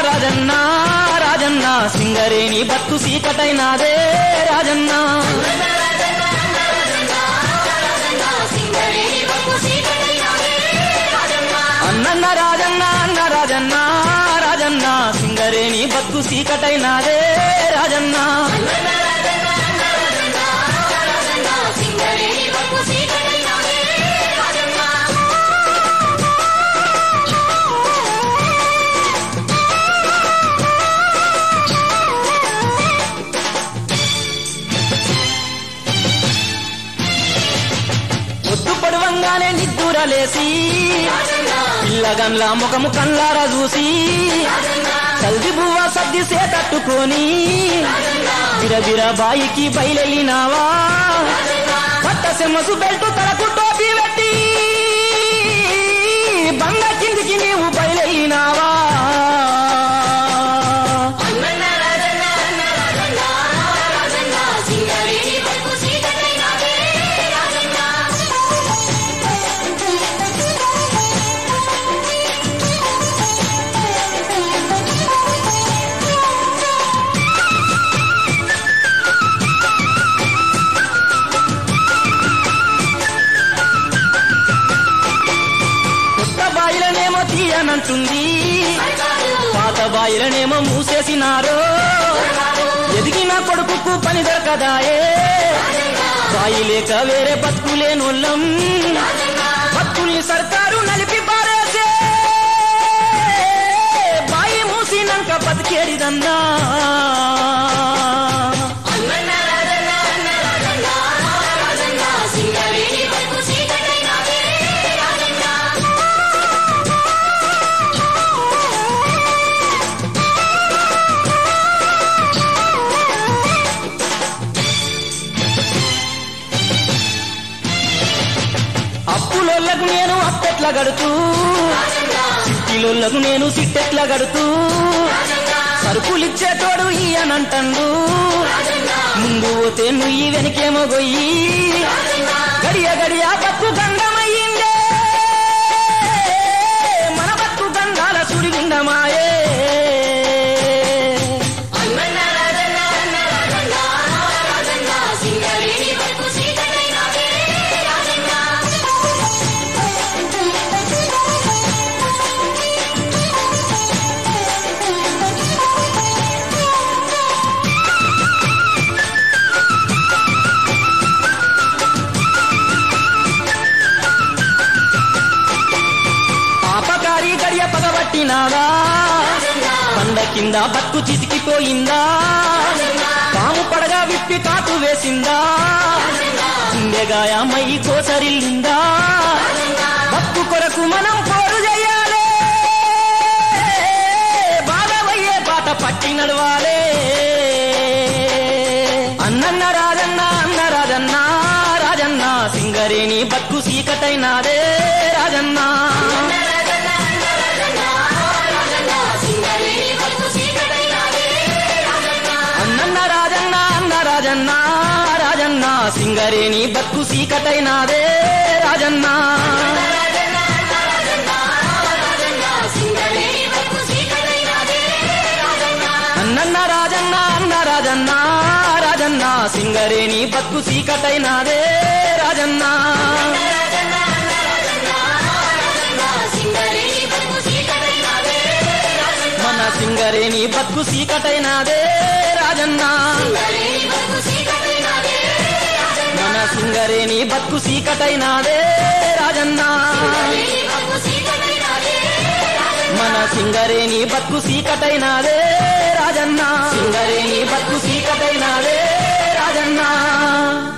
రాజన్న రాజన్న సింగరేణి బత్తు సీకటైనాదే రాజన్న అన్నన్న రాజన్న అన్న రాజన్న రాజన్న సింగరేణి బత్తు సీకటైనాదే రాజన్న ఒట్టు పడవంగానే నిద్దురలేసి పిల్లగన్ల ముఖము కళ్ళారా చూసి చల్ది బువ్వ సర్ది సేతట్టుకొని బిరబిర బాయికి బయలెళ్ళినావా పట్ట సెమ్మసు బెల్టు తలకు టోపీ పెట్టి బంగ కిందికి నీవు బయలెళ్ళినావా కొత్త బాయిలనేమో తీయనంటుంది పాత బాయిలనేమో మూసేసినారో ఎదిగిన కొడుకుకు పని దొరకదాయే బాయి లేక వేరే బతుకులేనోళ్ళం బతుకుని సర్కారు నలిపి పారేసే బాయి మూసినాక బతికేడిదన్నా అప్పులోళ్ళకు నేను అప్పెట్ల గడుతూ సిట్టిలోళ్ళకు నేను సిట్టెట్ల గడుతూ సరుకులిచ్చేటోడు ఈయనంటండు ముందు పోతే నుయ్యి వెనకేమో గొయ్యి గడియ గడియ బతుకు గంగమయ్యిందే మన బతుకు గంగాల సుడి గుండమాయే పాపకారి గడియ పగబట్టినాదా పండ కింద బతుకు చితికిపోయిందా పాము పడగా విప్పి కాటు వేసిందా గుండెగాయమై కోసరిల్లిందా బతుకు కొరకు మనం పోరు చేయాలి బాధవయ్యే బాట పట్టి నడవాలే అన్నన్న రాజన్న అన్న రాజన్న రాజన్న సింగరేణి బతుకు సీకటైనాదే రాజన్న అన్నన్న రాజన్న అన్న రాజన్న రాజన్న సింగరేణి బతుకు సీకటైనాదే రాజన్న అన్నన్న రాజన్న అన్న రాజన్న రాజన్న సింగరేణి బతుకు సీకటైనాదే రాజన్న మన సింగరేణి బతుకు సీకటైనాదే రాజన్న మన సింగరేణి బతుకు సీకటైనాదే రాజన్న మన సింగరేణి బతుకు సీకటైనాదే రాజన్న సింగరేణి బతుకు సీకటైనాదే రాజన్న